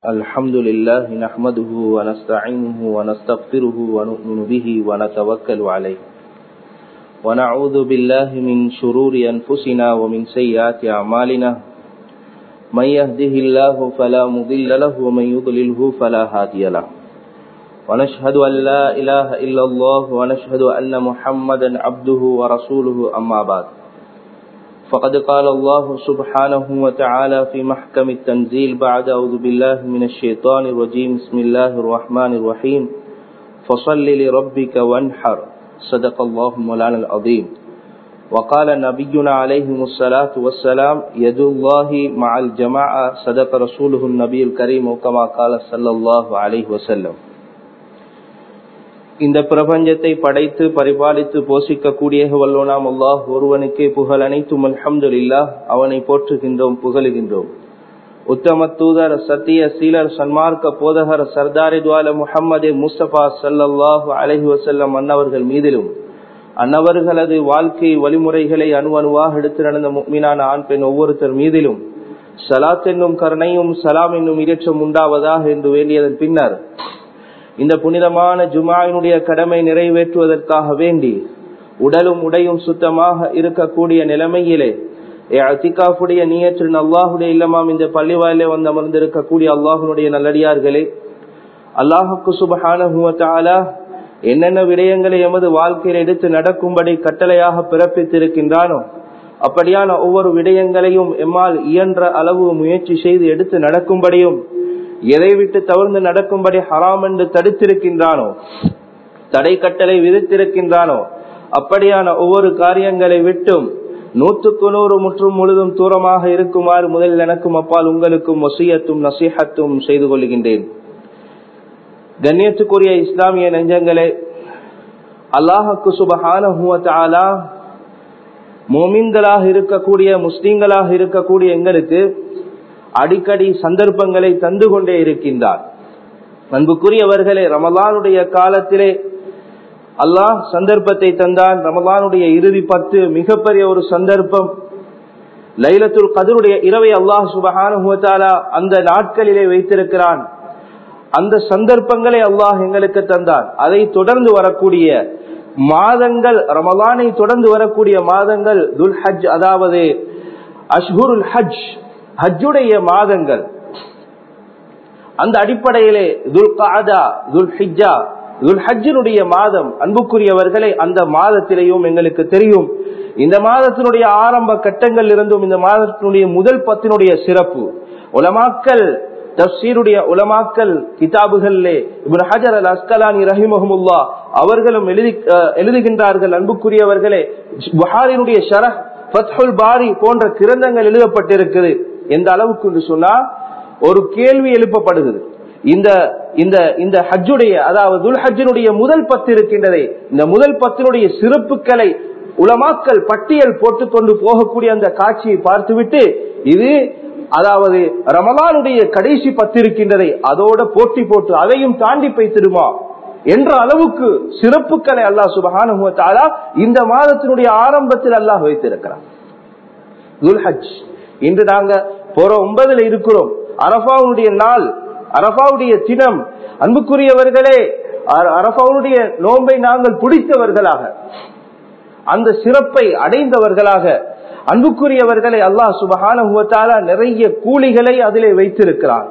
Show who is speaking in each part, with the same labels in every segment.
Speaker 1: الحمد لله نحمده ونستعينه ونستغفره ونؤمن به ونتوكل عليه ونعوذ بالله من شرور أنفسنا ومن سيئات أعمالنا من يهده الله فلا مضل له ومن يضلله فلا هادي له ونشهد أن لا إله إلا الله ونشهد أن محمدا عبده ورسوله أما بعد فقد قال الله سبحانه وتعالى في محكم التنزيل بعد أعوذ بالله من الشيطان الرجيم بسم الله الرحمن الرحيم فصل لربك وانحر صدق الله مولانا العظيم وقال نبينا عليه الصلاة والسلام يد الله مع الجماعة صدق رسوله النبي الكريم وكما قال صلى الله عليه وسلم இந்த பிரபஞ்சத்தை படைத்து பரிபாலித்து போஷிக்கக்கூடிய வல்லோனாம் அல்லாஹ் ஒருவனுக்கே புகழ் அனைத்தும் அல்ஹம்துல்லா அவனை போற்றுகின்றோம் புகழுகின்றோம் உத்தம தூதர் சத்திய சீலர் சன்மார்க்க போதகர் சர்தாரி துவால முகம்மது முஸ்தபா சல்லாஹூ அலஹி வசல்லம் அன்னவர்கள் மீதிலும் அன்னவர்களது வாழ்க்கை வழிமுறைகளை அணு அணுவாக எடுத்து நடந்த மீனான ஆண் பெண் ஒவ்வொருத்தர் மீதிலும் சலாத் என்னும் கருணையும் சலாம் என்னும் இயற்றம் உண்டாவதாக என்று வேண்டியதன் பின்னர் இந்த புனிதமான ஜுமாயினுடைய கடமை நிறைவேற்றுவதற்காக வேண்டி உடலும் உடையும் சுத்தமாக இருக்கக்கூடிய நிலைமையிலே அத்திகாஃபுடைய நீயற்றின் அல்லாஹுடைய இல்லமாம் இந்த பள்ளிவாயிலே வந்து அமர்ந்திருக்கக்கூடிய அல்லாஹுடைய நல்லடியார்களே அல்லாஹுக்கு சுபஹான என்னென்ன விடயங்களை எமது வாழ்க்கையில் எடுத்து நடக்கும்படி கட்டளையாக பிறப்பித்திருக்கின்றானோ அப்படியான ஒவ்வொரு விடயங்களையும் எம்மால் இயன்ற அளவு முயற்சி செய்து எடுத்து நடக்கும்படியும் எதை விட்டு தவிர்த்து நடக்கும்படி ஹராம் என்று தடுத்திருக்கின்றானோ தடை கட்டளை விதித்திருக்கின்றானோ அப்படியான ஒவ்வொரு காரியங்களை விட்டும் நூற்றுக்கு நூறு முற்றும் முழுதும் தூரமாக இருக்குமாறு முதலில் எனக்கும் அப்பால் உங்களுக்கும் வசியத்தும் நசீகத்தும் செய்து கொள்கின்றேன் கண்ணியத்துக்குரிய இஸ்லாமிய நெஞ்சங்களே அல்லாஹுக்கு சுபஹான மோமின்களாக இருக்கக்கூடிய முஸ்லீம்களாக இருக்கக்கூடிய எங்களுக்கு அடிக்கடி சந்தர்ப்பங்களை தந்து கொண்டே இருக்கின்றார் அன்புக்குரியவர்களே ரமலானுடைய காலத்திலே அல்லாஹ் சந்தர்ப்பத்தை தந்தான் ரமலானுடைய இறுதி பத்து மிகப்பெரிய ஒரு சந்தர்ப்பம் லைலத்துல் கதருடைய இரவை அல்லாஹ் சுபஹானுவத்தாலா அந்த நாட்களிலே வைத்திருக்கிறான் அந்த சந்தர்ப்பங்களை அல்லாஹ் எங்களுக்கு தந்தான் அதை தொடர்ந்து வரக்கூடிய மாதங்கள் ரமலானை தொடர்ந்து வரக்கூடிய மாதங்கள் துல் ஹஜ் அதாவது அஷ்ஹுருல் ஹஜ் ஹஜ்ஜுடைய மாதங்கள் அந்த அடிப்படையிலே துல் காதா துல் ஹிஜா துல் ஹஜ்ஜினுடைய மாதம் அன்புக்குரியவர்களை அந்த மாதத்திலேயும் எங்களுக்கு தெரியும் இந்த மாதத்தினுடைய ஆரம்ப கட்டங்கள் இருந்தும் இந்த மாதத்தினுடைய முதல் பத்தினுடைய சிறப்பு உலமாக்கல் தப்சீருடைய உலமாக்கல் கிதாபுகளிலே இப்னு ஹஜர் அல் அஸ்கலானி ரஹிமஹமுல்லா அவர்களும் எழுதி எழுதுகின்றார்கள் அன்புக்குரியவர்களே புகாரினுடைய ஷரஹ் ஃபத்ஹுல் பாரி போன்ற கிரந்தங்கள் எழுதப்பட்டிருக்குது எந்த அளவுக்கு சொன்னா ஒரு கேள்வி எழுப்பப்படுகிறது இந்த இந்த இந்த ஹஜ்ஜுடைய அதாவது துல் ஹஜ்ஜினுடைய முதல் பத்து இருக்கின்றதே இந்த முதல் பத்தினுடைய சிறப்புகளை உலமாக்கல் பட்டியல் போட்டு கொண்டு போகக்கூடிய அந்த காட்சியை பார்த்துவிட்டு இது அதாவது ரமலானுடைய கடைசி பத்து இருக்கின்றதை அதோட போட்டி போட்டு அதையும் தாண்டி போய்த்திருமா என்ற அளவுக்கு சிறப்புகளை அல்லாஹ் சுபகான இந்த மாதத்தினுடைய ஆரம்பத்தில் அல்லாஹ் வைத்திருக்கிறார் துல்ஹஜ் இன்று நாங்க போற ஒன்பதுல இருக்கிறோம் அரபாவுடைய நாள் அரபாவுடைய தினம் அன்புக்குரியவர்களே அரபாவுடைய நோன்பை நாங்கள் பிடித்தவர்களாக அந்த சிறப்பை அடைந்தவர்களாக அன்புக்குரியவர்களை அல்லாஹ் சுபகான நிறைய கூலிகளை அதிலே வைத்திருக்கிறார்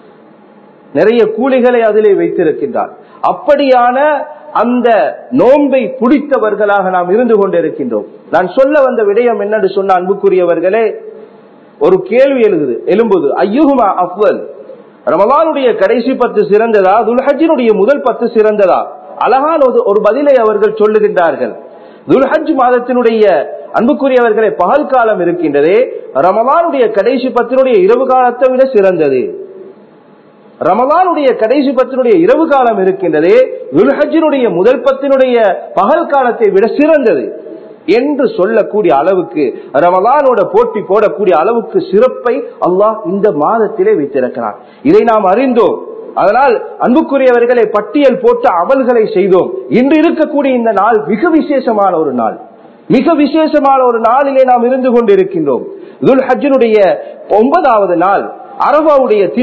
Speaker 1: நிறைய கூலிகளை அதிலே வைத்திருக்கின்றார் அப்படியான அந்த நோன்பை பிடித்தவர்களாக நாம் இருந்து கொண்டிருக்கின்றோம் நான் சொல்ல வந்த விடயம் என்னன்னு சொன்ன அன்புக்குரியவர்களே ஒரு கேள்வி எழுகுது எழும்புது ஐயுகுமா அஃவல் ரமலானுடைய கடைசி பத்து சிறந்ததா துல்ஹஜினுடைய முதல் பத்து சிறந்ததா அழகான ஒரு பதிலை அவர்கள் சொல்லுகின்றார்கள் துல்ஹஜ் மாதத்தினுடைய அன்புக்குரியவர்களை பகல் காலம் இருக்கின்றதே ரமலானுடைய கடைசி பத்தினுடைய இரவு காலத்தை விட சிறந்தது ரமலானுடைய கடைசி பத்தினுடைய இரவு காலம் இருக்கின்றதே துல்ஹஜினுடைய முதல் பத்தினுடைய பகல் காலத்தை விட சிறந்தது என்று சொல்லக்கூடிய அளவுக்கு ரமலானோட போட்டி போடக்கூடிய அளவுக்கு சிறப்பை அல்லாஹ் இந்த மாதத்திலே வைத்திருக்கிறார் இதை நாம் அறிந்தோம் அதனால் அன்புக்குரியவர்களை பட்டியல் போட்டு அமல்களை செய்தோம் இன்று இருக்கக்கூடிய இந்த நாள் மிக விசேஷமான ஒரு நாள் மிக விசேஷமான ஒரு நாளிலே நாம் இருந்து கொண்டிருக்கின்றோம் துல் ஹஜ்ஜினுடைய ஒன்பதாவது நாள் அரபாவுடைய தினம்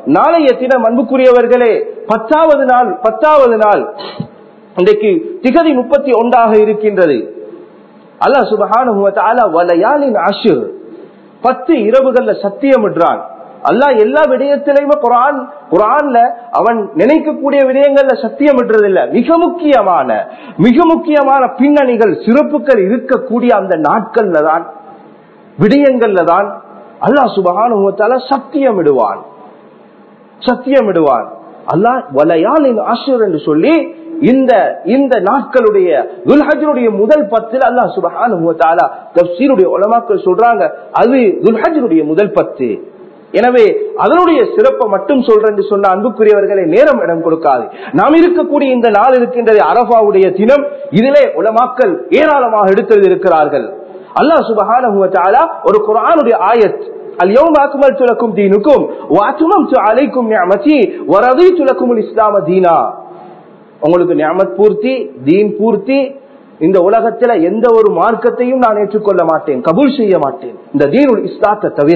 Speaker 1: நாளைய தினம் அன்புக்குரியவர்களே பத்தாவது நாள் பத்தாவது நாள் இன்றைக்கு திகதி முப்பத்தி ஒன்றாக இருக்கின்றது அல்லாஹ் சுபஹான வலையாளின் அஷுர் பத்து இரவுகள்ல சத்தியம் என்றான் அல்லாஹ் எல்லா விடயத்திலையுமே குரான் குரான்ல அவன் நினைக்கக்கூடிய விடயங்கள்ல சத்தியம் இல்ல மிக முக்கியமான மிக முக்கியமான பின்னணிகள் சிறப்புகள் இருக்கக்கூடிய அந்த நாட்கள்ல தான் விடயங்கள்ல தான் அல்லாஹ் சுபகான சத்தியம் இடுவான் சத்தியம் இடுவான் அல்லாஹ் வலையாளின் ஆசிரியர் என்று சொல்லி இந்த இந்த நாட்களுடைய துல்ஹஜனுடைய முதல் பத்தில் அல்லாஹ் சுபஹான தப்சீருடைய உலமாக்கள் சொல்றாங்க அது துல்ஹஜனுடைய முதல் பத்து எனவே அதனுடைய சிறப்பை மட்டும் சொல்றேன் சொன்ன அன்புக்குரியவர்களை நேரம் இடம் கொடுக்காது நாம் இருக்கக்கூடிய இந்த நாள் இருக்கின்றது அரபாவுடைய தினம் இதிலே உலமாக்கள் ஏராளமாக எடுத்தது இருக்கிறார்கள் அல்லாஹ் சுபஹான ஒரு குரானுடைய ஆயத் اليوم أكملت لكم دينكم وأتممت عليكم نعمتي ورضيت لكم الإسلام دينا உங்களுக்கு நியமத் பூர்த்தி தீன் பூர்த்தி இந்த உலகத்துல எந்த ஒரு மார்க்கத்தையும் நான் ஏற்றுக்கொள்ள மாட்டேன் கபூல் செய்ய மாட்டேன் இந்த தீனுல் இஸ்லாத்தை தவிர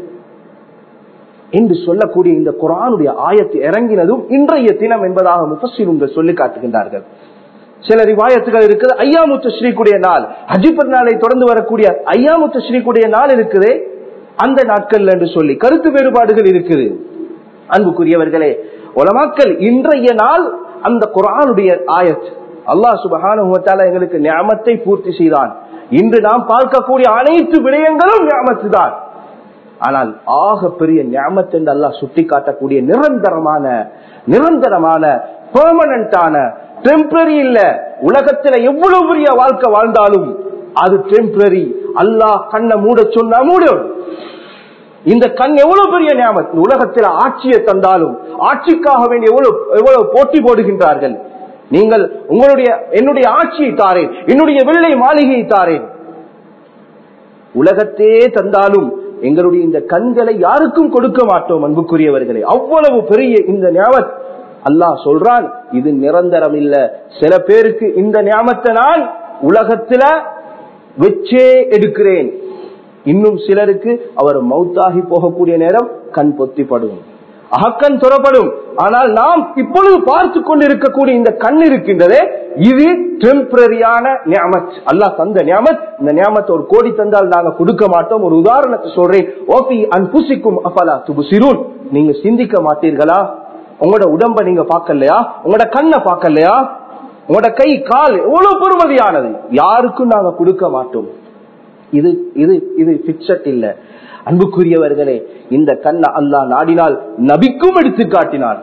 Speaker 1: என்று சொல்லக்கூடிய இந்த குரானுடைய ஆயத்து இறங்கினதும் இன்றைய தினம் என்பதாக முஃபசிலுங்கள் சொல்லி காட்டுகின்றார்கள் சில ரிவாயத்துகள் இருக்குது ஐயாமுத்து ஸ்ரீக்குடைய நாள் ஹஜிபர் நாளை தொடர்ந்து வரக்கூடிய ஐயாமுத்து ஸ்ரீக்குடைய நாள் இருக்குது அந்த நாட்கள் என்று சொல்லி கருத்து வேறுபாடுகள் இருக்குது அன்புக்குரியவர்களே உலமாக்கள் இன்றைய நாள் அந்த குரானுடைய ஆயத் அல்லாஹ் சுபகான எங்களுக்கு ஞாபத்தை பூர்த்தி செய்தான் இன்று நாம் பார்க்கக்கூடிய அனைத்து விடயங்களும் ஞாபத்து தான் ஆனால் ஆக பெரிய ஞாபத் என்று அல்லாஹ் சுட்டி காட்டக்கூடிய நிரந்தரமான நிரந்தரமான பெர்மனண்டான டெம்பரரி இல்ல உலகத்துல எவ்வளவு பெரிய வாழ்க்கை வாழ்ந்தாலும் அது டெம்பரரி அல்லாஹ் கண்ணை மூட சொன்னா மூடும் இந்த கண் எவ்வளவு பெரிய ஞாபகம் உலகத்தில் ஆட்சியை தந்தாலும் ஆட்சிக்காக வேண்டிய எவ்வளவு எவ்வளவு போட்டி போடுகின்றார்கள் நீங்கள் உங்களுடைய என்னுடைய ஆட்சியை தாரேன் என்னுடைய வெள்ளை மாளிகையை தாரேன் உலகத்தையே தந்தாலும் எங்களுடைய இந்த கண்களை யாருக்கும் கொடுக்க மாட்டோம் அன்புக்குரியவர்களே அவ்வளவு பெரிய இந்த ஞாபகம் அல்லாஹ் சொல்றான் இது நிரந்தரம் இல்ல சில பேருக்கு இந்த ஞாபகத்தை நான் உலகத்துல வச்சே எடுக்கிறேன் இன்னும் சிலருக்கு அவர் மௌத்தாகி போகக்கூடிய நேரம் கண் பொத்திப்படும் அகக்கண் துறப்படும் ஆனால் நாம் இப்பொழுது பார்த்து கொண்டிருக்கக்கூடிய இந்த கண் இருக்கின்றதே இது டெம்பரரியான நியமத் அல்லாஹ் தந்த நியமத் இந்த நியமத்தை ஒரு கோடி தந்தால் நாங்க கொடுக்க மாட்டோம் ஒரு உதாரணத்தை சொல்றேன் ஓபி அன்புசிக்கும் அபலா துபுசிரூன் நீங்க சிந்திக்க மாட்டீர்களா உங்களோட உடம்ப நீங்க பார்க்கலையா உங்களோட கண்ணை பார்க்கலையா உங்களோட கை கால் எவ்வளவு பெருமதியானது யாருக்கும் நாங்க கொடுக்க மாட்டோம் இது இது இது பிக்சட் இல்ல அன்புக்குரியவர்களே இந்த கண்ண அல்லாஹ் நாடினால் நபிக்கும் எடுத்து காட்டினான்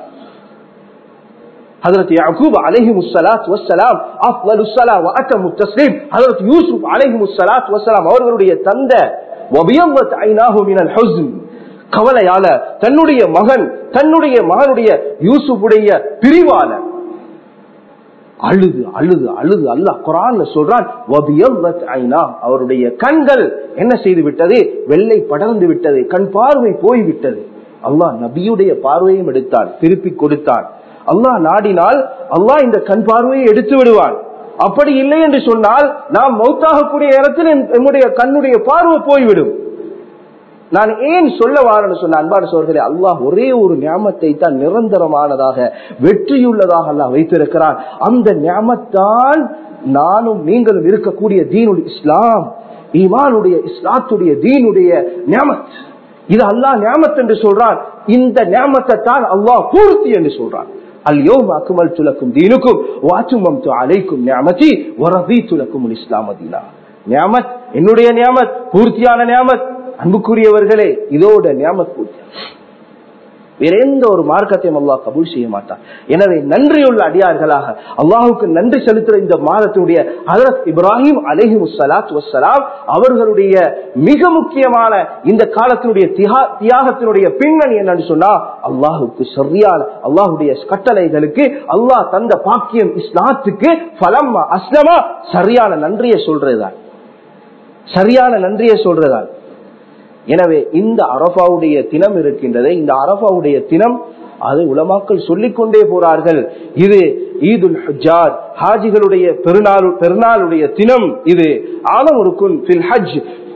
Speaker 1: حضرت يعقوب عليهم الصلاة والسلام أفضل الصلاة وأتم التسليم حضرت يوسف عليهم الصلاة والسلام அவர்களுடைய தந்த وبيضت عيناه من الحزن கவலையால தன்னுடைய மகன் தன்னுடைய மகனுடைய யூசுஃபுடைய பிரிவால அழுது அழுது அழுது அல்லாஹ் குரான்ல சொல்றான் அவருடைய கண்கள் என்ன செய்து விட்டது வெள்ளை படர்ந்து விட்டது கண் பார்வை போய் விட்டது அல்லாஹ் நபியுடைய பார்வையும் எடுத்தான் திருப்பி கொடுத்தான் அல்லாஹ் நாடினால் அல்லாஹ் இந்த கண் பார்வையை எடுத்து விடுவான் அப்படி இல்லை என்று சொன்னால் நாம் மௌத்தாகக்கூடிய இடத்தில் நம்முடைய கண்ணுடைய பார்வை போய்விடும் நான் ஏன் சொல்ல வாரன்னு சொன்ன அன்பான சோர்களே அல்லாஹ் ஒரே ஒரு ஞாபத்தை தான் நிரந்தரமானதாக வெற்றியுள்ளதாக அல்லாஹ் வைத்திருக்கிறான் அந்த ஞாபத்தான் நானும் நீங்களும் இருக்கக்கூடிய தீனுடைய இஸ்லாம் ஈமானுடைய இஸ்லாத்துடைய தீனுடைய ஞாபத் இது அல்லாஹ் ஞாபத் என்று சொல்றான் இந்த ஞாபத்தை தான் அல்லாஹ் பூர்த்தி என்று சொல்றான் اليوم أكملت لكم دينكم وأتممت عليكم نعمتي ورضيت لكم الإسلام دينا ஞாபத் என்னுடைய ஞாபத் பூர்த்தியான ஞாபத் அன்புக்குரியவர்களே இதோட ஞாபத் பூர்த்தி வேற எந்த ஒரு மார்க்கத்தையும் அல்லாஹ் கபூல் செய்ய மாட்டான் எனவே நன்றியுள்ள அடியார்களாக அல்லாஹுக்கு நன்றி செலுத்துற இந்த மாதத்தினுடைய ஹதரத் இப்ராஹிம் அலஹி முசலாத் வசலாம் அவர்களுடைய மிக முக்கியமான இந்த காலத்தினுடைய தியாகத்தினுடைய பின்னணி என்னன்னு சொன்னா அல்லாஹுக்கு சரியான அல்லாஹுடைய கட்டளைகளுக்கு அல்லாஹ் தந்த பாக்கியம் இஸ்லாத்துக்கு பலம் அஸ்லமா சரியான நன்றியை சொல்றதுதான் சரியான நன்றியை சொல்றதுதான் எனவே இந்த அரபாவுடைய தினம் இருக்கின்றதே இந்த அரபாவுடைய தினம் அது உலமாக்கள் சொல்லிக்கொண்டே போறார்கள் இது ஈதுல் ஹஜ்ஜாத் ஹாஜிகளுடைய பெருநாள் பெருநாளுடைய தினம் இது ஆலம் இருக்குன் ஃபில் ஹஜ்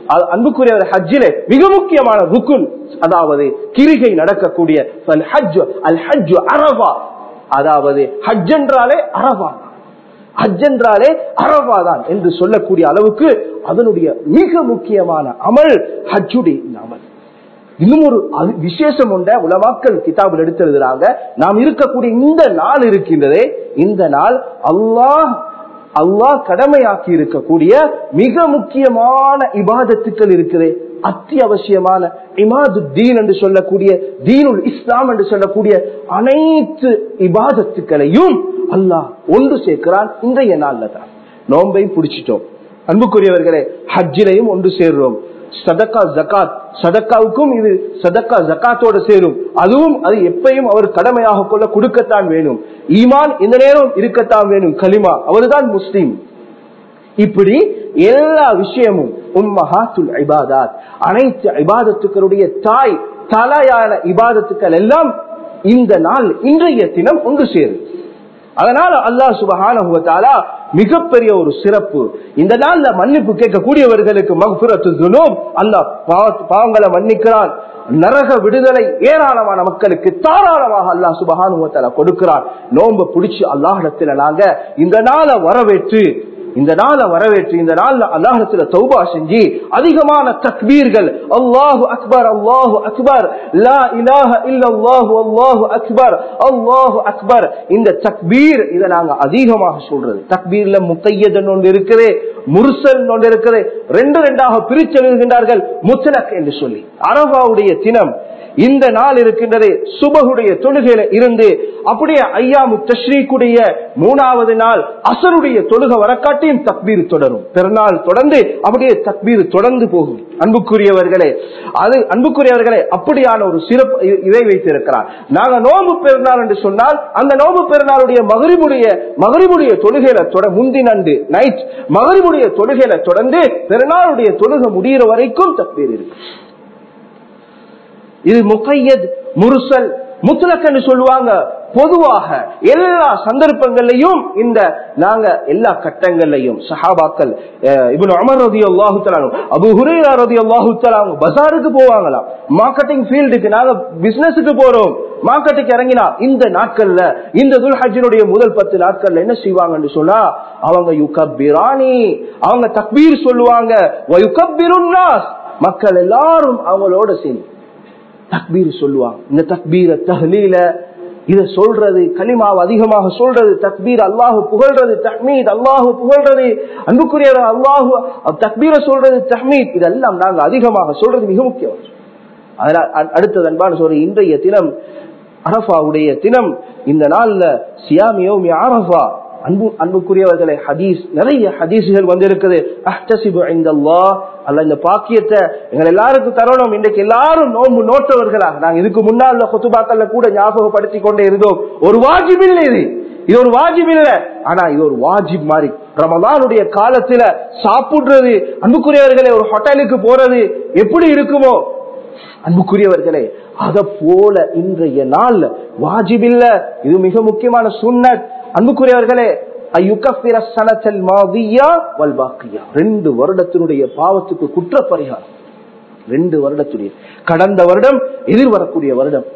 Speaker 1: அது அன்புக்குரிய ஹஜ்ஜிலே மிக முக்கியமான ருக்குன் அதாவது கிரிகை நடக்கக்கூடிய அல் ஹஜ் அல் ஹஜ் அரபா அதாவது ஹஜ் என்றாலே அரபா ஹஜ் என்றாலே அரபா தான் என்று சொல்லக்கூடிய அளவுக்கு அதனுடைய மிக முக்கியமான அமல் ஹஜ்ஜுடைய இந்த அமல் இன்னும் ஒரு அது- விசேஷம் உண்ட உலமாக்கல் கிதாபில் எடுத்திருக்கிறாங்க நாம் இருக்கக்கூடிய இந்த நாள் இருக்கின்றதே இந்த நாள் அல்லாஹ் அல்லாஹ் கடமையாக்கி இருக்கக்கூடிய மிக முக்கியமான இபாதத்துக்கள் இருக்குது அத்தியாவசியமான இமாது தீன் என்று சொல்லக்கூடிய தீனுல் இஸ்லாம் என்று சொல்லக்கூடிய அனைத்து இபாதத்துக்களையும் அல்லாஹ் ஒன்று சேர்க்கிறான் இன்றைய நாள்ல தான் நோன்பை பிடிச்சிட்டோம் அன்புக்குரியவர்களே ஹஜ்ஜிலையும் ஒன்று சேர்றோம் சதக்கா ஜகாத் சதக்காவுக்கும் இது சதக்கா ஜகாத்தோட சேரும் அதுவும் அது எப்பயும் அவர் கடமையாக கொள்ள கொடுக்கத்தான் வேணும் ஈமான் இந்த நேரம் இருக்கத்தான் வேணும் கலிமா அவர்தான் முஸ்லீம் இப்படி எல்லா விஷயமும் உம்மஹாத்துல் இபாதாத் அனைத்து இபாதத்துக்களுடைய தாய் தலையான இபாதத்துக்கள் எல்லாம் இந்த நாள் இன்றைய தினம் ஒன்று சேரும் அதனால அல்லாஹ் சுபஹான மிகப்பெரிய ஒரு சிறப்பு இந்த நாள்ல மன்னிப்பு கேட்கக்கூடியவர்களுக்கு மகபுரத்து துனூப் அல்லாஹ் பாவ- பாவங்களை மன்னிக்கிறான் நரக விடுதலை ஏராளமான மக்களுக்கு தாராளமாக அல்லாஹ் சுபஹானுவத்தால கொடுக்கிறான் நோன்பை பிடிச்சு அல்லாஹிடத்துல நாங்க இந்த நாளை வரவேற்று இந்த நாளை வரவேற்று இந்த நாள்ல அல்லாஹத்துல தௌபா செஞ்சு அதிகமான தக்பீர்கள் அல்லாஹு அக்பர் அல்லாஹு அக்பர் லா இலாஹ இல்லல்லாஹு அல்லாஹு அக்பர் அல்லாஹு அக்பர் இந்த தக்பீர் இதை நாங்க அதிகமாக சொல்றது தக்பீர்ல முக்கையதன் ஒன்று இருக்குது முர்சல் ஒன்று இருக்குது ரெண்டு ரெண்டாக பிரிச்சு எழுதுகின்றார்கள் முத்தலக் என்று சொல்லி அரபாவுடைய தினம் இந்த நாள் இருக்கின்றது சுபகுடைய தொழுகையில இருந்து அப்படியே ஐயாமு தஸ்ரீக்குடைய மூணாவது நாள் அசருடைய தொழுகை வரக்காட்டியும் தக்பீர் தொடரும் பெருநாள் தொடர்ந்து அப்படியே தக்பீர் தொடர்ந்து போகும் அன்புக்குரியவர்களே அது அன்புக்குரியவர்களே அப்படியான ஒரு சிறப்பு இ- இதை வைத்திருக்கிறார் நாங்க நோம்பு பெருநாள் என்று சொன்னால் அந்த நோம்பு பெருநாளுடைய மகரிபுடைய மகரிபுடைய தொழுகையில தொட முந்தினண்டு நைட் மகரிபுடைய தொழுகையில தொடர்ந்து பெருநாளுடைய தொழுகை முடிகிற வரைக்கும் தக்பீர் இருக்கு இது முகையத் முருசல் முத்தலக் என்று சொல்லுவாங்க பொதுவாக எல்லா சந்தர்ப்பங்கள்லையும் இந்த நாங்க எல்லா கட்டங்கள்லையும் சஹாபாக்கள் அஹ், இப்னு உமர் ரதி அல்லாஹு அபு ஹுரைரா ரதி அல்லாஹு அவங்க பஜாருக்கு போவாங்களாம் மார்க்கெட்டிங் ஃபீல்டுக்கு நாங்க பிசினஸுக்கு போறோம் மார்க்கெட்டுக்கு இறங்கினா இந்த நாட்கள்ல இந்த துல்ஹஜினுடைய முதல் பத்து நாட்கள்ல என்ன செய்வாங்கன்னு சொன்னா அவங்க யுகப்பிராணி அவங்க தக்பீர் சொல்லுவாங்க வயுகப்பிருன் நாஸ். மக்கள் எல்லாரும் அவங்களோட சேர்ந்து தக்பீர் சொல்லுவாங்க இந்த தக்பீர தஹ்லீல இத சொல்றது கலிமாவை அதிகமாக சொல்றது தக்பீர் அல்லாஹு புகழ்றது தஹ்மீத் அல்லாஹு புகழ்றது அன்புக்குரிய அல்லாஹு தக்பீர சொல்றது தஹ்மீத் இதெல்லாம் நாங்க அதிகமாக சொல்றது மிக முக்கியம் அதனால் அ- அடுத்தது அன்பான சொல்ற இன்றைய தினம் அரபாவுடைய தினம் இந்த நாள்ல சியாமியோமி அரபா அன்பு அன்புக்குரியவர்களே ஹதீஸ் நிறைய ஹதீஸ்கள் வந்திருக்குது அஹ்தசிபு இந்தல்லாஹ் அல்ல இந்த பாக்கியத்தை எங்கள் எல்லாருக்கும் தரணும் இன்றைக்கு எல்லாரும் நோம்பு நோட்டவர்களாக நாங்க இதுக்கு முன்னால கொத்துபாக்கல்ல கூட ஞாபகப்படுத்தி கொண்டே இருந்தோம் ஒரு வாஜிப் இல்லை இது இது ஒரு வாஜிப் இல்ல ஆனா இது ஒரு வாஜிப் மாதிரி ரமலானுடைய காலத்துல சாப்பிடுறது அன்புக்குரியவர்களே ஒரு ஹோட்டலுக்கு போறது எப்படி இருக்குமோ அன்புக்குரியவர்களே அத போல இன்றைய நாள் வாஜிபில்ல இது மிக முக்கியமான சுன்னத் அன்புக்குரியவர்களே அய்யுகஃபிர ஸனத்தல் மாதியா வல் பாக்கியா ரெண்டு வருடத்தினுடைய பாவத்துக்கு குற்ற பரிகாரம் ரெண்டு வருடத்துடைய கடந்த வருடம் எதிர்வரக்கூடிய வருடம்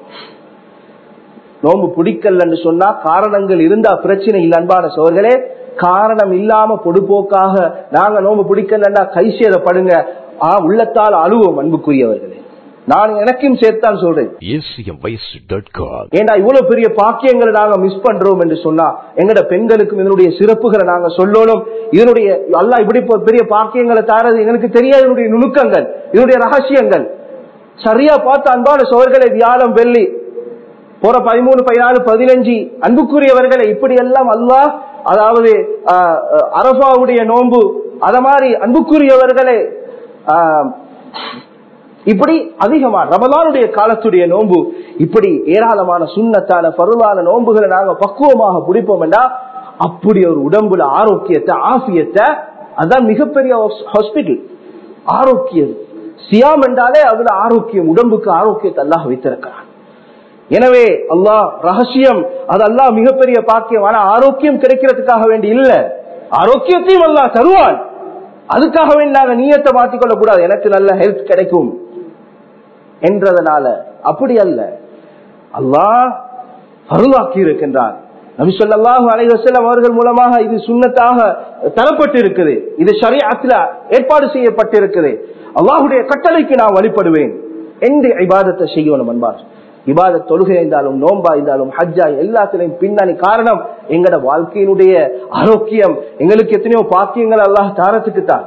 Speaker 1: நோம்பு பிடிக்கலன்னு சொன்னா காரணங்கள் இருந்தா பிரச்சனை இல்ல அன்பான சோர்களே காரணம் இல்லாம பொடுபோக்காக நாங்க நோம்பு பிடிக்கலன்னா கை சேதப்படுங்க ஆ உள்ளத்தால் அழுவோம் அன்புக்குரியவர்களே நான் எனக்கும் சேர்த்தான் சொல்றேன்
Speaker 2: acmvice.com.
Speaker 1: ஏண்டா இவ்வளவு பெரிய பாக்கியங்களை நாங்க மிஸ் பண்றோம் என்று சொன்னா எங்கட பெண்களுக்கும் இதனுடைய சிறப்புகளை நாங்க சொல்லணும் இதனுடைய அல்லாஹ் இப்படி போ- பெரிய பாக்கியங்களை தாரது எங்களுக்கு தெரியாது இதனுடைய நுணுக்கங்கள் இதனுடைய ரகசியங்கள் சரியா பார்த்த அன்பான சோழர்களை வியாழம் வெள்ளி போற பதிமூணு பதினாலு பதினஞ்சு அன்புக்குரியவர்களை இப்படி எல்லாம் அல்லாஹ் அதாவது ஆஹ், ஆஹ், அரபாவுடைய நோன்பு அத மாதிரி அன்புக்குரியவர்களே ஆஹ், இப்படி அதிகமா ரமலானுடைய காலத்துடைய நோன்பு இப்படி ஏராளமான சுண்ணத்தான பருவான நோன்புகளை நாங்க பக்குவமாக பிடிப்போம் என்றா அப்படி ஒரு உடம்புல ஆரோக்கியத்தை ஆசியத்தை அதான் மிகப்பெரிய ஹாஸ்பிட்டல் ஆரோக்கியம் சியாம் என்றாலே அதுல ஆரோக்கியம் உடம்புக்கு ஆரோக்கியத்தை அல்லாஹ் வைத்திருக்கிறான் எனவே அல்லாஹ் ரகசியம் அது அல்லாஹ் மிகப்பெரிய பாக்கியம் ஆனா ஆரோக்கியம் கிடைக்கிறதுக்காக வேண்டி இல்ல ஆரோக்கியத்தையும் அல்லாஹ் தருவான் அதுக்காகவே நாங்க நீயத்தை மாற்றிக்கொள்ள கூடாது எனக்கு நல்ல ஹெல்த் கிடைக்கும் என்றதனால அப்படி அல்ல அல்லாஹ் அருளாக்கி இருக்கின்றார் நபி சொல்லாஹு அலைவசல்லம் அவர்கள் மூலமாக இது சுண்ணத்தாக தரப்பட்டு இருக்குது இது ஷரியாத்துல ஏற்பாடு செய்யப்பட்டிருக்குது அல்லாஹுடைய கட்டளைக்கு நான் வழிபடுவேன் என்று இபாதத்தை செய்யணும் அன்பார் இபாத தொழுகை இருந்தாலும் நோம்பா இருந்தாலும் ஹஜ்ஜா எல்லாத்திலையும் பின்னணி காரணம் எங்கட வாழ்க்கையினுடைய ஆரோக்கியம் எங்களுக்கு எத்தனையோ பாக்கியங்கள் அல்லாஹ் தாரத்துக்கு தான்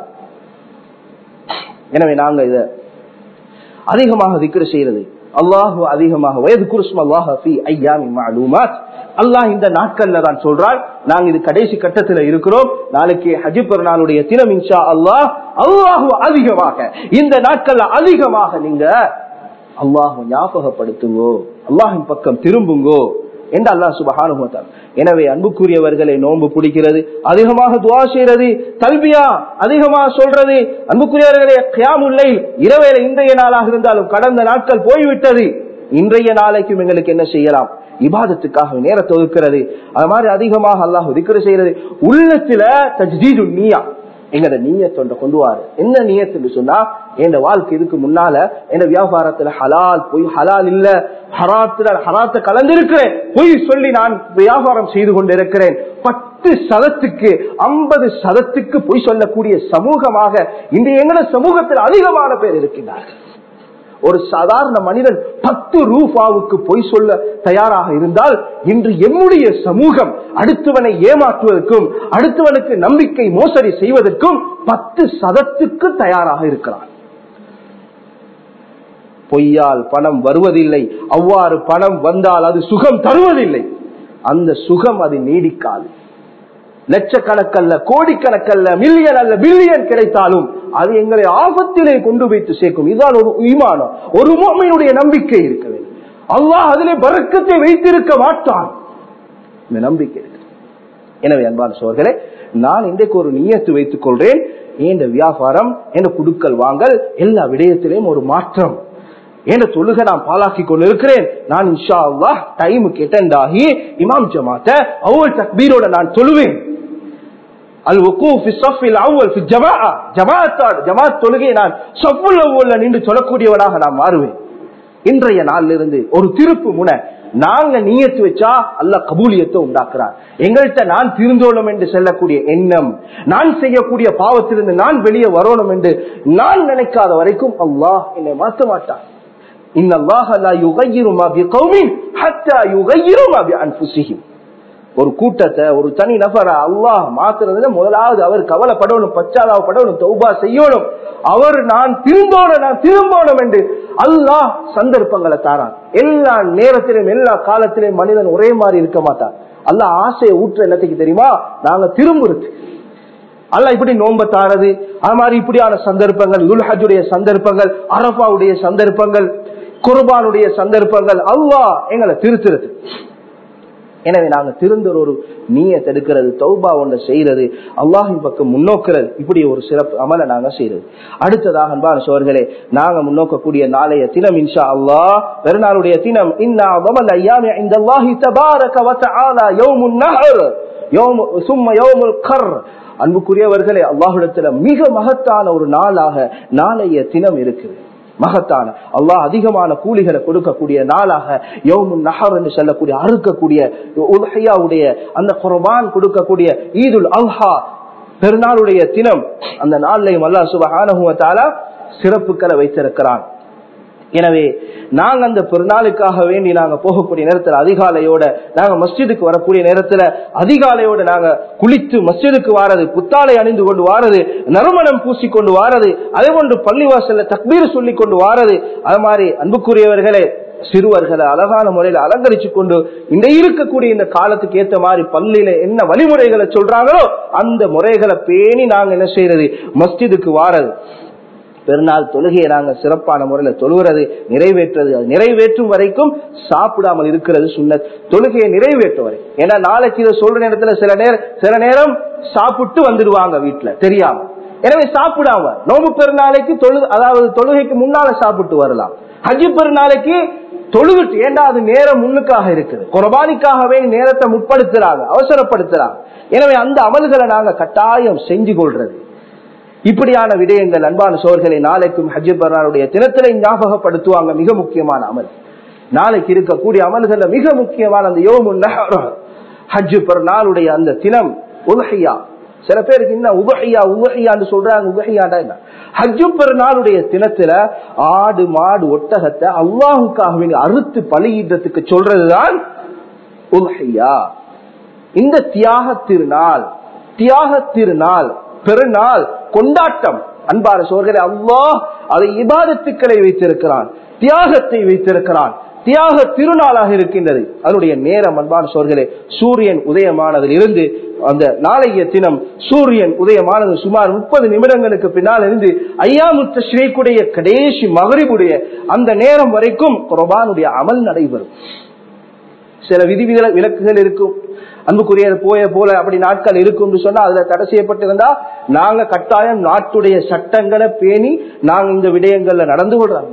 Speaker 1: எனவே நாங்க இத அதிகமாக திக்ரு செய்யறது அல்லாஹு அதிகமாக வயது குருஸ்ம் அல்லாஹ் ஐயாமி மாலூமாத் அல்லாஹ் இந்த நாட்கள்ல தான் சொல்றான் நாங்க இது கடைசி கட்டத்துல இருக்கிறோம் நாளைக்கு ஹஜ் பெருநாளுடைய தினம் இன்ஷா அல்லாஹ் அல்லாஹு அதிகமாக இந்த நாட்கள்ல அதிகமாக நீங்க அல்லாஹ் ஞாபகப்படுத்துங்கோ அல்லாஹின் பக்கம் திரும்புங்கோ என்று அல்லாஹ் சுபகானுமத்தான் எனவே அன்புக்குரியவர்களை நோன்பு பிடிக்கிறது அதிகமாக துவா செய்யறது கல்வியா அதிகமாக சொல்றது அன்புக்குரியவர்களே கியாமுல்லை இரவேல இன்றைய நாளாக இருந்தாலும் கடந்த நாட்கள் போய்விட்டது இன்றைய நாளைக்கும் எங்களுக்கு என்ன செய்யலாம் இபாதத்துக்காக நேரத்தை ஒதுக்கிறது அது மாதிரி அதிகமாக அல்லாஹ் ஒதுக்கிற செய்யறது உள்ளத்துல தஜ்தீது நீயா எங்கட நீயத்தொண்ட கொண்டு வாரு என்ன நீயத்துன்னு சொன்னா என் வாழ்க்கை இதுக்கு முன்னால என் வியாபாரத்துல ஹலால் பொய் ஹலால் இல்ல ஹராத்துல ஹராத்த கலந்திருக்கிறேன் பொய் சொல்லி நான் வியாபாரம் செய்து கொண்டிருக்கிறேன் பத்து சதத்துக்கு ஐம்பது சதத்துக்கு பொய் சொல்லக்கூடிய சமூகமாக இந்த எங்கட சமூகத்தில் அதிகமான பேர் இருக்கின்றார்கள் ஒரு சாதாரண மனிதன் பத்து ரூபாவுக்கு பொய் சொல்ல தயாராக இருந்தால் இன்று எம்முடைய சமூகம் அடுத்தவனை ஏமாற்றுவதற்கும் அடுத்தவனுக்கு நம்பிக்கை மோசடி செய்வதற்கும் பத்து சதத்துக்கு தயாராக இருக்கிறான் பொய்யால் பணம் வருவதில்லை அவ்வாறு பணம் வந்தால் அது சுகம் தருவதில்லை அந்த சுகம் அது நீடிக்காது லட்சக்கணக்கல்ல கோடிக்கணக்கல்ல மில்லியன் அல்ல பில்லியன் கிடைத்தாலும் அது எங்களை ஆபத்திலே கொண்டு வைத்து சேர்க்கும் இதுதான் ஒரு ஈமானம் ஒரு மோமையுடைய நம்பிக்கை இருக்க வேண்டும் அல்லாஹ் அதிலே பறக்கத்தை வைத்திருக்க மாட்டான் இந்த நம்பிக்கை இருக்கு எனவே அன்பான சோர்களே நான் இன்றைக்கு ஒரு நியத்து வைத்துக் கொள்றேன் என் வியாபாரம் என் குடுக்கல் வாங்கல் எல்லா விடயத்திலையும் ஒரு மாற்றம் என்ற தொழுக நான் பாலாக்கி கொண்டு இருக்கிறேன் நான் இன்ஷா அல்லாஹ் டைம் கெட்டண்டாகி இமாம் ஜமாத்த அவ்வளவு தக்பீரோட நான் தொழுவேன் அல் வக்கூஃப் ஸஃபில் அவ்வல் ஃபி ஜமாஅ ஜமாஅத்தார் ஜமாஅத் தொழுகையை நான் ஸஃபுல் அவ்வல்ல நின்று சொல்லக்கூடியவனாக நான் மாறுவேன் இன்றைய நாளிலிருந்து இருந்து ஒரு திருப்பு முனை நாங்க நீயத்து வச்சா அல்ல கபூலியத்தை உண்டாக்குறார் எங்கள்கிட்ட நான் திருந்தோணும் என்று செல்லக்கூடிய எண்ணம் நான் செய்யக்கூடிய பாவத்திலிருந்து நான் வெளியே வரணும் என்று நான் நினைக்காத வரைக்கும் அல்லாஹ் என்னை மாற்ற மாட்டான் ஒரு கூட்டத்தை ஒரு தனி நபரை அல்லாஹ் மாத்துறதுல முதலாவது அவர் கவலைப்படணும் பச்சாதாவப்படணும் தௌபா செய்யணும் அவர் நான் திரும்பணும் நான் திரும்பணும் என்று அல்லாஹ் சந்தர்ப்பங்களை தாரான் எல்லா நேரத்திலும் எல்லா காலத்திலும் மனிதன் ஒரே மாதிரி இருக்க மாட்டான் அல்லாஹ் ஆசையை ஊற்ற என்னத்துக்கு தெரியுமா நாங்க திரும்புறது அல்ல இப்படி நோம்ப தாரது அது மாதிரி இப்படியான சந்தர்ப்பங்கள் துல்ஹஜுடைய சந்தர்ப்பங்கள் அரபாவுடைய சந்தர்ப்பங்கள் குர்பானுடைய சந்தர்ப்பங்கள் அல்லாஹ் எங்களை திருத்துறது எனவே நாங்க திருந்த ஒரு நீய தடுக்கிறது தௌபா ஒன்றை செய்யறது அல்லாஹின் பக்கம் முன்னோக்கிறது இப்படி ஒரு சிறப்பு அமல நாங்க செய்யறது அடுத்ததாக அன்பான சோர்களே நாங்க முன்னோக்கக்கூடிய நாளைய தினம் இன்ஷா அல்லாஹ் பெருநாளுடைய தினம் இன்னா வமல் ஐயாமி இந்த அல்லாஹி தபாரக வ தஆலா யௌமுன் நஹர் யௌமு சும்ம யௌமுல் கர் அன்புக்குரியவர்களே அல்லாஹ்விடத்துல மிக மகத்தான ஒரு நாளாக நாளைய தினம் இருக்குது மகத்தான அல்லாஹ் அதிகமான கூலிகளை கொடுக்கக்கூடிய நாளாக யவுமுன் நஹர் என்று சொல்லக்கூடிய அறுக்கக்கூடிய உலகையாவுடைய அந்த குர்பான் கொடுக்கக்கூடிய ஈதுல் அல்ஹா பெருநாளுடைய தினம் அந்த நாளிலையும் அல்லாஹ் சுபஹானஹுவத்தால சிறப்புகளை வைத்திருக்கிறான் எனவே நாங்க அந்த பெருநாளுக்காக வேண்டி நாங்க போகக்கூடிய நேரத்துல அதிகாலையோட நாங்க மஸ்ஜிதுக்கு வரக்கூடிய நேரத்துல அதிகாலையோட நாங்க குளித்து மஸ்ஜிதுக்கு வாரது புத்தாலை அணிந்து கொண்டு வாரது நறுமணம் பூசி கொண்டு வாரது அதே போன்று பள்ளிவாசல்ல தக்பீர் சொல்லி கொண்டு வாரது அது மாதிரி அன்புக்குரியவர்களே சிறுவர்களை அழகான முறையில அலங்கரிச்சு கொண்டு இந்த இருக்கக்கூடிய இந்த காலத்துக்கு ஏத்த மாதிரி பள்ளியில என்ன வழிமுறைகளை சொல்றாங்களோ அந்த முறைகளை பேணி நாங்க என்ன செய்யறது மஸ்ஜிதுக்கு வாரது பெருநாள் தொழுகையை நாங்க சிறப்பான முறையில தொழுகிறது நிறைவேற்றது அது நிறைவேற்றும் வரைக்கும் சாப்பிடாமல் இருக்கிறது சுண்ண தொழுகையை நிறைவேற்றும் வரை ஏன்னா நாளைக்கு இதை சொல்ற நேரத்துல சில நேரம் சில நேரம் சாப்பிட்டு வந்துடுவாங்க வீட்டுல தெரியாம எனவே சாப்பிடாம நோம்பு பெருநாளைக்கு தொழு அதாவது தொழுகைக்கு முன்னால சாப்பிட்டு வரலாம் ஹஜ்ஜு பெருநாளைக்கு தொழுவிட்டு ஏண்டா அது நேரம் முன்னுக்காக இருக்குது குரபானிக்காகவே நேரத்தை முற்படுத்துறாங்க அவசரப்படுத்துறாங்க எனவே அந்த அமல்களை நாங்க கட்டாயம் செஞ்சு கொள்றது இப்படியான விடயங்கள் அன்பான சோர்களை நாளைக்கும் ஹஜ் பர்னாருடைய தினத்திலே ஞாபகப்படுத்துவாங்க மிக முக்கியமான அமல் நாளைக்கு இருக்கக்கூடிய அமல்கள்ல மிக முக்கியமான அந்த யோமுன் ஹஜ் பெருநாளுடைய அந்த தினம் உலகையா சில பேருக்கு இன்னும் உபகையா உபகையான்னு சொல்றாங்க உபகையாண்டா என்ன ஹஜ்ஜு பெருநாளுடைய தினத்துல ஆடு மாடு ஒட்டகத்தை அல்லாஹுக்காக வேண்டி அறுத்து பலியிடத்துக்கு சொல்றதுதான் உலகையா இந்த தியாக திருநாள் தியாக திருநாள் பெருநாள் கொண்டாட்டம் அன்பார சோர்களே அல்லாஹ் அதை இபாதத்துக்களை வைத்திருக்கிறான் தியாகத்தை வைத்திருக்கிறான் தியாக திருநாளாக இருக்கின்றது அதனுடைய நேரம் அன்பான சோர்களே சூரியன் உதயமானதில் இருந்து அந்த நாளைய தினம் சூரியன் உதயமானது சுமார் முப்பது நிமிடங்களுக்கு பின்னால் இருந்து ஐயாமுத்த ஸ்ரீக்குடைய கடைசி மகரிபுடைய அந்த நேரம் வரைக்கும் குரபானுடைய அமல் நடைபெறும் சில விதி விலக்குகள் இருக்கும் அன்புக்குரிய போய போல அப்படி நாட்கள் இருக்கும் சொன்னா அதுல தடை செய்யப்பட்டிருந்தா நாங்க கட்டாயம் நாட்டுடைய சட்டங்களை பேணி நாங்க இந்த விடயங்கள்ல நடந்து கொள்றாங்க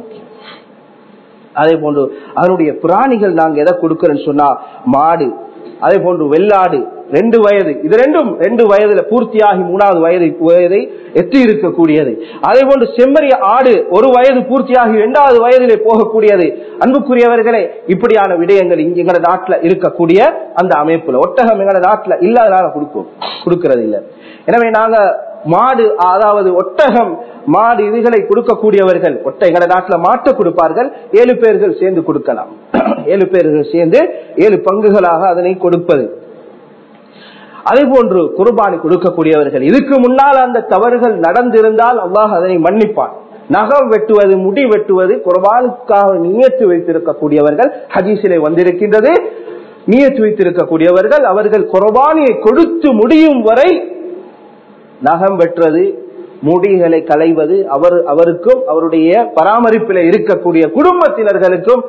Speaker 1: அதே போன்று அதனுடைய பிராணிகள் நாங்க எதை கொடுக்கிறோம்னு சொன்னா மாடு அதே போன்று வெள்ளாடு ரெண்டு வயது இது ரெண்டும் ரெண்டு வயதுல பூர்த்தியாகி மூணாவது வயது வயதை எட்டி இருக்கக்கூடியது அதே போன்று செம்மறிய ஆடு ஒரு வயது பூர்த்தியாகி இரண்டாவது வயதிலே போகக்கூடியது அன்புக்குரியவர்களே இப்படியான விடயங்கள் இங்க எங்களோட நாட்டுல இருக்கக்கூடிய அந்த அமைப்புல ஒட்டகம் எங்களோட நாட்டுல இல்லாதனால கொடுக்கும் கொடுக்கறது இல்லை எனவே நாங்க மாடு அதாவது ஒட்டகம் மாடு இதுகளை கொடுக்கக்கூடியவர்கள் ஒட்ட எங்களோட நாட்டுல மாட்டை கொடுப்பார்கள் ஏழு பேர்கள் சேர்ந்து கொடுக்கலாம் ஏழு பேர்கள் சேர்ந்து ஏழு பங்குகளாக அதனை கொடுப்பது அதே போன்று குர்பானி கொடுக்கக்கூடியவர்கள் இதுக்கு முன்னால் அந்த தவறுகள் நடந்திருந்தால் அல்லாஹ் அதனை மன்னிப்பான் நகம் வெட்டுவது முடி வெட்டுவது குர்பானுக்காக நியத்து வைத்திருக்கக்கூடியவர்கள் ஹதீசிலே வந்திருக்கின்றது நியத்து வைத்திருக்கக்கூடியவர்கள் அவர்கள் குர்பானியை கொடுத்து முடியும் வரை நகம் வெட்டுறது முடிகளை களைவது அவர் அவருக்கும் அவருடைய பராமரிப்பில் இருக்கக்கூடிய குடும்பத்தினர்களுக்கும்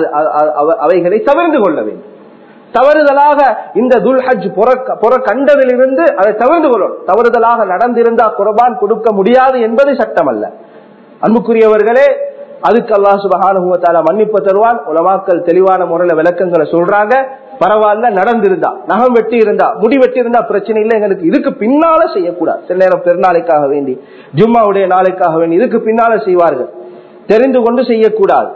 Speaker 1: அவைகளை தவிர்த்து கொள்ள வேண்டும் தவறுதலாக இந்த துல்ஹஜ் புற கண்டதிலிருந்து அதை தவிர்த்து கொள்ளும் தவறுதலாக நடந்திருந்தா குர்பான் கொடுக்க முடியாது என்பது சட்டம் அல்ல அன்புக்குரியவர்களே அதுக்கு அல்லாஹ் சுபகானுபவத்தால மன்னிப்பு தருவான் உலமாக்கள் தெளிவான முறையில விளக்கங்களை சொல்றாங்க பரவாயில்ல நடந்திருந்தா நகம் வெட்டி இருந்தா முடி வெட்டி இருந்தா பிரச்சனை இல்லை எங்களுக்கு இதுக்கு பின்னால செய்யக்கூடாது சில நேரம் பெருநாளைக்காக வேண்டி ஜும்மாவுடைய நாளைக்காக வேண்டி இதுக்கு பின்னால செய்வார்கள் தெரிந்து கொண்டு செய்யக்கூடாது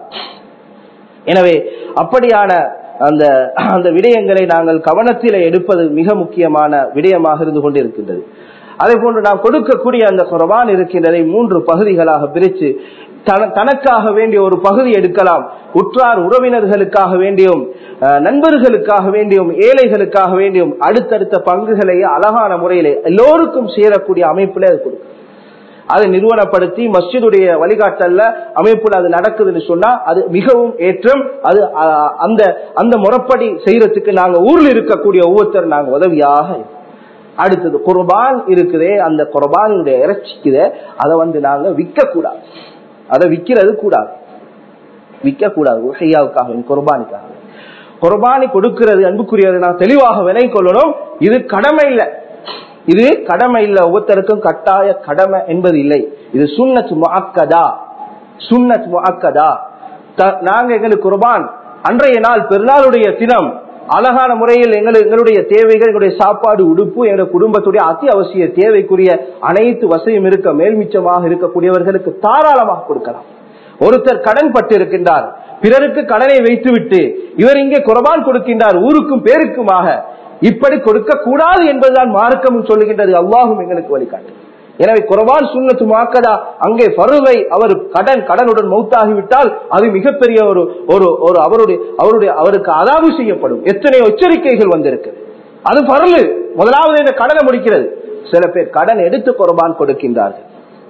Speaker 1: எனவே அப்படியான அந்த அந்த விடயங்களை நாங்கள் கவனத்தில் எடுப்பது மிக முக்கியமான விடயமாக இருந்து கொண்டிருக்கின்றது அதே போன்று நாம் கொடுக்கக்கூடிய அந்த குரபான் இருக்கின்றதை மூன்று பகுதிகளாக பிரித்து தனக்காக வேண்டிய ஒரு பகுதி எடுக்கலாம் உற்றார் உறவினர்களுக்காக வேண்டியும் நண்பர்களுக்காக வேண்டியும் ஏழைகளுக்காக வேண்டியும் அடுத்தடுத்த பங்குகளை அழகான முறையிலே எல்லோருக்கும் சேரக்கூடிய அமைப்பில் அது கொடுக்கும் அதை நிறுவனப்படுத்தி மஸ்ஜிதுடைய வழிகாட்டல்ல அமைப்புல அது நடக்குதுன்னு சொன்னா அது மிகவும் ஏற்றம் அது அந்த அந்த முறைப்படி செய்யறதுக்கு நாங்க ஊர்ல இருக்கக்கூடிய ஒவ்வொருத்தர் நாங்க உதவியாக அடுத்தது குர்பான் இருக்குதே அந்த குர்பானுடைய இறைச்சிக்குதே அதை வந்து நாங்க விற்க கூடாது அதை விற்கிறது கூடாது விற்க கூடாது உஹையாவுக்காக குர்பானிக்காக குர்பானி கொடுக்கிறது அன்புக்குரியது நான் தெளிவாக விலை கொள்ளணும் இது கடமை இல்லை இது கடமை இல்லை ஒவ்வொருத்தருக்கும் கட்டாய கடமை என்பது இல்லை இது சுன்னத் முஅக்கதா சுன்னத் முஅக்கதா நாங்க எங்களுக்கு குர்பான் அன்றைய நாள் பெருநாளுடைய தினம் அழகான முறையில் எங்களுக்கு எங்களுடைய தேவைகள் எங்களுடைய சாப்பாடு உடுப்பு எங்களுடைய குடும்பத்துடைய அத்தியாவசிய தேவைக்குரிய அனைத்து வசதியும் இருக்க மேல்மிச்சமாக இருக்கக்கூடியவர்களுக்கு தாராளமாக கொடுக்கலாம் ஒருத்தர் கடன் பட்டு இருக்கின்றார் பிறருக்கு கடனை வைத்துவிட்டு இவர் இங்கே குரபான் கொடுக்கின்றார் ஊருக்கும் பேருக்குமாக இப்படி கொடுக்க கூடாது என்பதுதான் மார்க்கம் சொல்லுகின்றது அல்லாஹும் எங்களுக்கு வழிகாட்டு எனவே குரபான் சுண்ணத்து மாக்கதா அங்கே பருவை அவர் கடன் கடனுடன் மௌத்தாகிவிட்டால் அது மிகப்பெரிய ஒரு ஒரு ஒரு அவருடைய அவருடைய அவருக்கு அதாவு செய்யப்படும் எத்தனை எச்சரிக்கைகள் வந்திருக்கு அது பரலு முதலாவது இந்த கடனை முடிக்கிறது சில பேர் கடன் எடுத்து குரபான் கொடுக்கின்றார்கள்